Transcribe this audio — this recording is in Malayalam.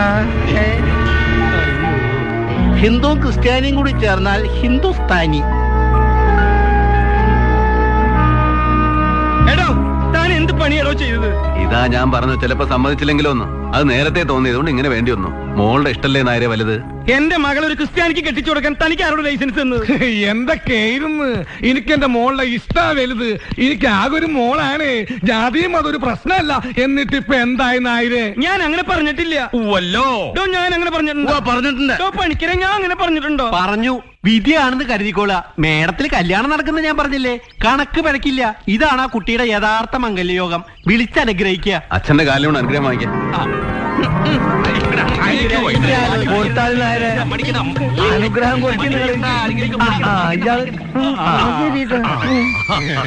ഹിന്ദുവും ക്രിസ്ത്യാനിയും കൂടി ചേർന്നാൽ ഹിന്ദുസ്ഥാനി എടോ താൻ എന്ത് പണിയാണോ ചെയ്തത് ഇതാ ഞാൻ പറഞ്ഞു ചിലപ്പോ സമ്മതിച്ചില്ലെങ്കിലോ ഒന്ന് അത് നേരത്തെ തോന്നിയതുകൊണ്ട് ഇങ്ങനെ വേണ്ടി വന്നു മോളുടെ ഇഷ്ടല്ലേ നായരെ വലുത് എന്റെ മകൾ ഒരു ക്രിസ്ത്യാനിക്ക് കെട്ടിച്ചു കൊടുക്കാൻ തനിക്ക് ആരോട് ലൈസൻസ് തന്നത് എന്തൊക്കെയായിരുന്നു എനിക്ക് എന്റെ മോളുടെ ഇഷ്ടാ വലുത് എനിക്ക് ആകെ ഒരു മോളാണ് ജാതിയും അതൊരു പ്രശ്നമല്ല എന്നിട്ട് ഇപ്പൊ എന്തായി നായരെ ഞാൻ അങ്ങനെ പറഞ്ഞിട്ടില്ല വല്ലോ ഡോ ഞാൻ അങ്ങനെ പറഞ്ഞിട്ടുണ്ടോ പറഞ്ഞിട്ടുണ്ട് ഡോ പണിക്കരെ ഞാൻ അങ്ങനെ പറഞ്ഞിട്ടുണ്ടോ പറഞ്ഞു വിധിയാണെന്ന് കരുതിക്കോളാ മേടത്തിൽ കല്യാണം നടക്കുന്ന ഞാൻ പറഞ്ഞില്ലേ കണക്ക് പിഴക്കില്ല ഇതാണ് ആ കുട്ടിയുടെ യഥാർത്ഥ മംഗല്യയോഗം വിളിച്ചനുഗ്രഹിക്കുക അച്ഛന്റെ കാലിനോട് അനുഗ്രഹം വാങ്ങിക്കാൻ കൊടുത്താൽ നേരെ അനുഗ്രഹം കൊടുക്കുന്നത് ഇയാള് ആ, ശരി കേട്ടോ.